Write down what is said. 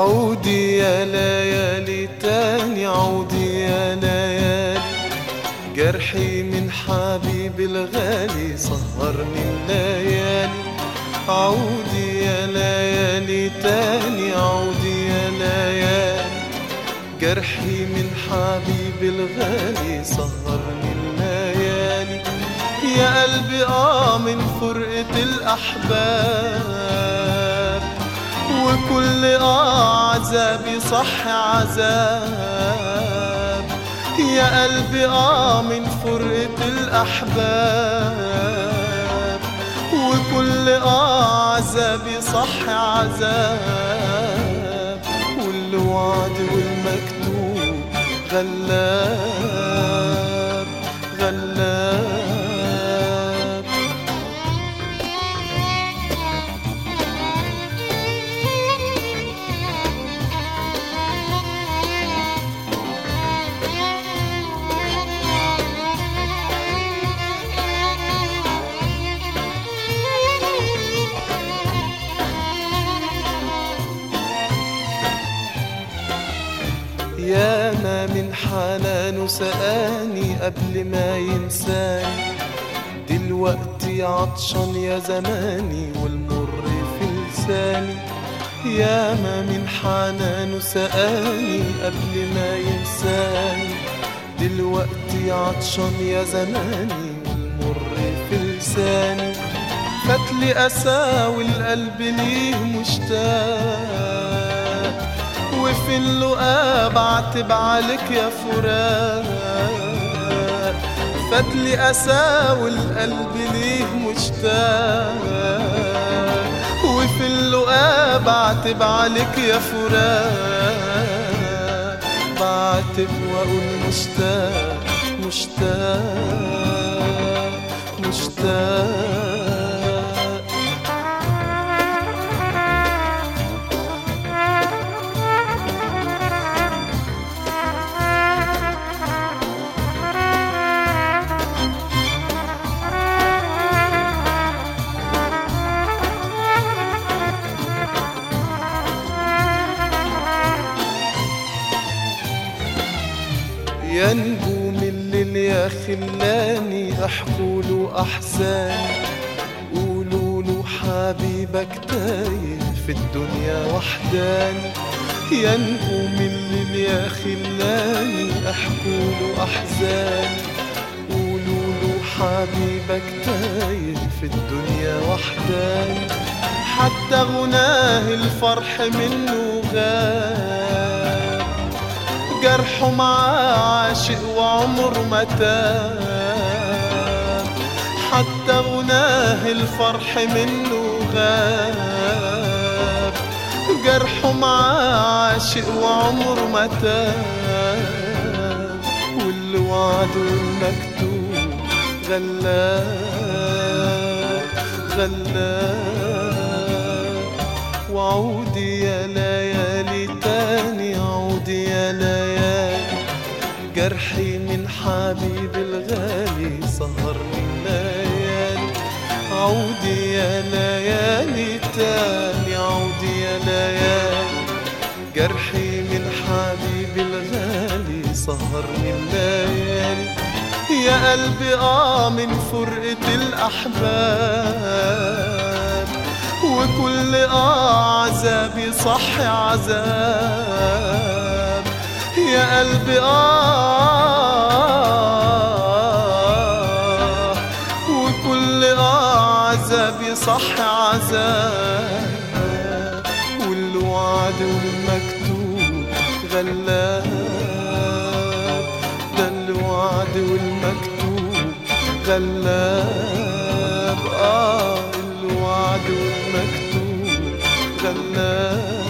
عودي يا ليالي تاني عودي يا ليالي جرحي من حبيبي الغالي سهرني الليالي عودي يا ليالي تاني عودي يا ليالي جرحي من حبيبي الغالي سهرني الليالي يا قلبي اه من فرقة الأحباب وكل اه عذابي صح عذاب يا قلبي اه من فرقة الأحباب وكل اه عذابي صح عذاب والوعد والمكتوب غلاب غلاب ياما من حنانه سقاني قبل ما ينساني دلوقتي عطشان يا زماني والمر في لساني ياما من حنانه سقاني قبل ما ينساني دلوقتي عطشان يا زماني والمر في لساني فاتلي أسى والقلب ليه مشتاق وفي اللقا بعتب عليك يا فراق فاتلي أسى والقلب ليه مشتاق وفي اللقا بعتب عليك يا فراق بعتب وأقول مشتاق مشتاق مشتاق يا نجوم الليل يا خلاني احكوا احزاني قولوا له حبيبك تايه في الدنيا وحداني يا نجوم الليل يا خلاني احكوا احزاني قولوا له حبيبك تايه في الدنيا وحداني حتى غناه الفرح منه غاب جرحه معاه عاشق وعمره ما تاب حتى غناه الفرح منه غاب جرحه معاه عاشق وعمره ما تاب والوعد والمكتوب غلاب غلاب وعودي يا ليالي تاني عودي يا ليالي جرحي من حبيبي الغالي سهرني الليالي عودي يا ليالي تاني عودي يا ليالي جرحي من حبيبي الغالي سهرني الليالي يا قلبي اه من فرقة الأحباب وكل اه عذابي صح عذاب يا قلبي اه وكل اه عذابي صح عذاب والوعد والمكتوب غلاب ده الوعد والمكتوب غلاب اه الوعد والمكتوب غلاب